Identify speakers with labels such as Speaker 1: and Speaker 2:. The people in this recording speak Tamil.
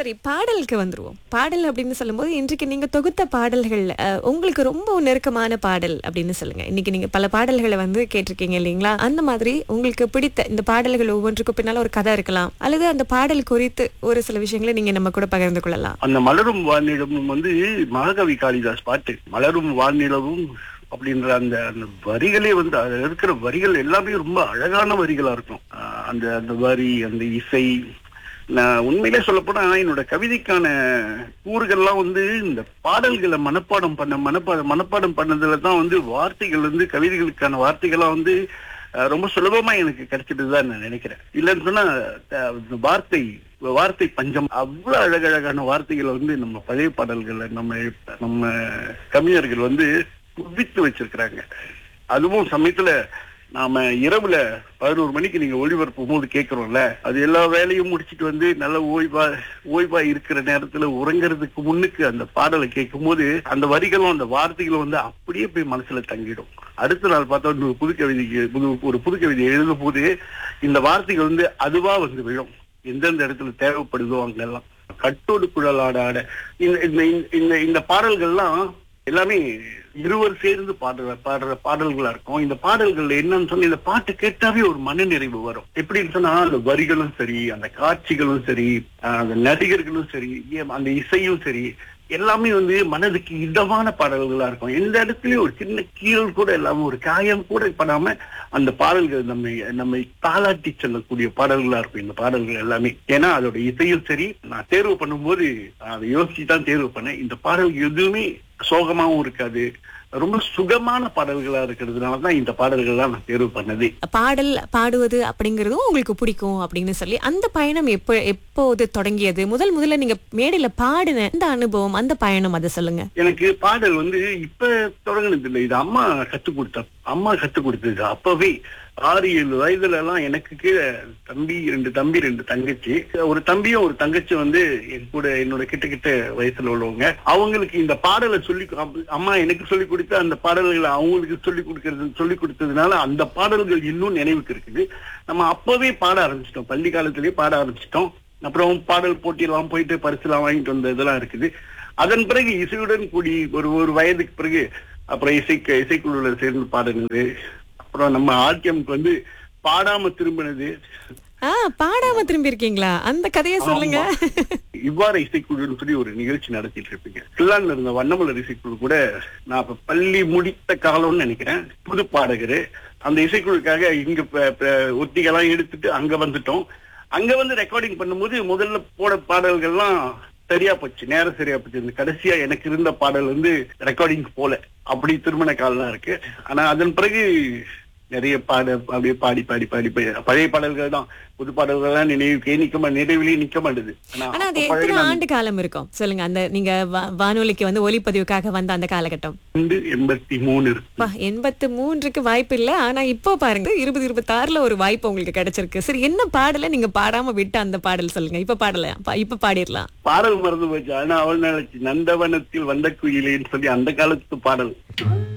Speaker 1: சரி பாடலுக்கு வந்துருவோம் பாடல் அப்படின்னு சொல்லும்போது இன்றைக்கு நீங்க தொகுத்த பாடல்கள் அஹ், உங்களுக்கு ரொம்ப நெருக்கமான பாடல் அப்படின்னு சொல்லுங்க இன்னைக்கு நீங்க பல பாடல்களை வந்து கேட்டிருக்கீங்க இல்லைங்களா அந்த மாதிரி உங்களுக்கு பிடித்த இந்த பாடல்கள் ஒவ்வொன்றுக்கும் பின்னால ஒரு கதை இருக்கலாம் அல்லது அந்த பாடல் குறித்து ஒரு சில விஷயங்களை நீங்க நம்ம கூட பகிர்ந்து கொள்ளலாம்
Speaker 2: அந்த மலரும் வானிலமும் வந்து மகாகவி காளிதாஸ் பாட்டு மலரும் வானிலவும் அப்படின்ற அந்த அந்த வரிகளே வந்து அதுல இருக்கிற வரிகள் எல்லாமே ரொம்ப அழகான வரிகளா இருக்கும் ஆஹ் அந்த அந்த வரி அந்த இசை நான் உண்மையிலே சொல்லப்போனா என்னோட கவிதைக்கான கூறுகள்லாம் வந்து இந்த பாடல்களை மனப்பாடம் பண்ண மனப்பாடம் மனப்பாடம் பண்ணதுல தான் வந்து வார்த்தைகள் வந்து கவிதைகளுக்கான வார்த்தைகள்லாம் வந்து அஹ், ரொம்ப சுலபமா எனக்கு கிடைச்சிட்டுதான் நான் நினைக்கிறேன் இல்லைன்னு சொன்னா அஹ், இந்த வார்த்தை வார்த்தை பஞ்சம் அவ்வளவு அழகழகான வார்த்தைகளை வந்து நம்ம பழைய பாடல்களை நம்ம எழு- நம்ம கவிஞர்கள் வந்து குவித்து வச்சிருக்கிறாங்க அதுவும் சமயத்துல நாம இரவுல பதினோரு மணிக்கு நீங்க ஒளிபரப்பும் போது கேட்கிறோம்ல அது எல்லா வேலையும் முடிச்சிட்டு வந்து நல்ல ஓய்வா ஓய்வா இருக்கிற நேரத்துல உறங்குறதுக்கு முன்னுக்கு அந்த பாடலை கேட்கும் போது அந்த வரிகளும் அந்த வார்த்தைகளும் வந்து அப்படியே போய் மனசுல தங்கிடும் அடுத்த நாள் பார்த்தா ஒரு புது கவிதைக்கு புது ஒரு புது கவிதை எழுதும் போது இந்த வார்த்தைகள் வந்து அதுவா வந்து விழும் எந்தெந்த இடத்துல தேவைப்படுதோ அங்கெல்லாம் கட்டோடு குழலாட ஆட இந்த இந்த இந்த இந்த பாடல்கள்லாம் எல்லாமே இருவர் சேர்ந்து பாடுற பாடுற பாடல்களா இருக்கும் இந்த பாடல்கள் என்னன்னு சொன்னா இந்த பாட்டு கேட்டாவே ஒரு மன நிறைவு வரும் எப்படின்னு சொன்னா அந்த வரிகளும் சரி அந்த காட்சிகளும் சரி ஆஹ் அந்த நடிகர்களும் சரி ஏன் அந்த இசையும் சரி எல்லாமே வந்து மனதுக்கு இதமான பாடல்களா இருக்கும் எந்த இடத்துலயும் ஒரு சின்ன கீழ் கூட இல்லாம ஒரு காயம் கூட படாம அந்த பாடல்கள் நம்மை நம்மை தாளாட்டி செல்லக்கூடிய பாடல்களா இருக்கும் இந்த பாடல்கள் எல்லாமே ஏன்னா அதோட இசையும் சரி நான் தேர்வு பண்ணும்போது அதை யோசிச்சு தான் தேர்வு பண்ணேன் இந்த பாடல் எதுவுமே சோகமாவும் இருக்காது ரொம்ப சுகமான பாடல்களா இருக்கிறதுனால தான் இந்த பாடல்கள்லாம் நான் தேர்வு பண்ணது
Speaker 1: பாடல் பாடுவது அப்படிங்கறதும் உங்களுக்கு பிடிக்கும் அப்படின்னு சொல்லி அந்த பயணம் எப்ப எப்போது தொடங்கியது முதல் முதல்ல நீங்க மேடையில பாடின அந்த அனுபவம் அந்த பயணம் அதை சொல்லுங்க
Speaker 2: எனக்கு பாடல் வந்து இப்ப தொடங்கினது இல்லை இது அம்மா கத்து கொடுத்த அம்மா கத்து கொடுத்தது அப்பவே ஆறு ஏழு வயதுல எல்லாம் எனக்கு கீழே தம்பி ரெண்டு தம்பி ரெண்டு தங்கச்சி ஒரு தம்பியும் ஒரு தங்கச்சி வந்து என் கூட என்னோட கிட்ட கிட்ட வயசுல உள்ளவங்க அவங்களுக்கு இந்த பாடலை சொல்லி அம்மா எனக்கு சொல்லி கொடுத்த அந்த பாடல்களை அவங்களுக்கு சொல்லி கொடுக்கறது சொல்லி கொடுத்ததுனால அந்த பாடல்கள் இன்னும் நினைவுக்கு இருக்குது நம்ம அப்பவே பாட ஆரம்பிச்சிட்டோம் பள்ளி காலத்திலேயே பாட ஆரம்பிச்சிட்டோம் அப்புறம் பாடல் போட்டியெல்லாம் போயிட்டு பரிசுலாம் வாங்கிட்டு வந்த இதெல்லாம் இருக்குது அதன் பிறகு இசையுடன் கூடி ஒரு ஒரு வயதுக்கு பிறகு அப்புறம் இசைக்கு இசைக்குழுல சேர்ந்து பாடுனது அப்புறம் நம்ம ஆர்டிஎம்க்கு வந்து பாடாம திரும்பினது
Speaker 1: ஆஹ் பாடாம திரும்பி இருக்கீங்களா அந்த கதையை சொல்லுங்க
Speaker 2: இவ்வாறு இசைக்குழுன்னு சொல்லி ஒரு நிகழ்ச்சி நடத்திட்டு இருப்பீங்க கில்லான்ல இருந்த வண்ணமலர் இசைக்குழு கூட நான் இப்ப பள்ளி முடித்த காலம்னு நினைக்கிறேன் புது பாடகரு அந்த இசைக்குழுக்காக இங்க ப- ப- ஒத்திகைலாம் எடுத்துட்டு அங்க வந்துட்டோம் அங்க வந்து ரெக்கார்டிங் பண்ணும்போது முதல்ல போட பாடல்கள்லாம் சரியா போச்சு நேரம் சரியா போச்சு இந்த கடைசியா எனக்கு இருந்த பாடல் வந்து ரெக்கார்டிங் போல அப்படி திருமண காலம் இருக்கு ஆனா அதன் பிறகு நிறைய பாட அப்படியே பாடி பாடி பாடி போய் பழைய பாடல்கள் தான் புது பாடல்கள் தான் நினைவுக்கே நிக்க மா- நினைவிலேயே நிக்க மாட்டுது ஆனா
Speaker 1: ஆனா அது
Speaker 2: அப்ப
Speaker 1: எத்தனை
Speaker 2: பழகின
Speaker 1: ஆண்டு காலம் இருக்கும் சொல்லுங்க அந்த நீங்க வா- வானொலிக்கு வந்து ஒலிப்பதிவுக்காக வந்த அந்த காலகட்டம்
Speaker 2: ரெண்டு எண்பத்தி மூணு இருக்கு
Speaker 1: அப்பா, எண்பத்து மூன்றுக்கு வாய்ப்பு இல்ல ஆனா இப்போ பாருங்க இருபது இருபத்தி ஆறுல ஒரு வாய்ப்பு உங்களுக்கு கிடைச்சிருக்கு சரி என்ன பாடல நீங்க பாடாம விட்ட அந்த பாடல் சொல்லுங்க இப்ப பாடல பா- இப்ப பாடிடலாம்
Speaker 2: பாடல் மறந்து போச்சு ஆனா அவள் நினைச்சு நந்தவனத்தில் வந்த குயிலேன்னு சொல்லி அந்த காலத்து பாடல்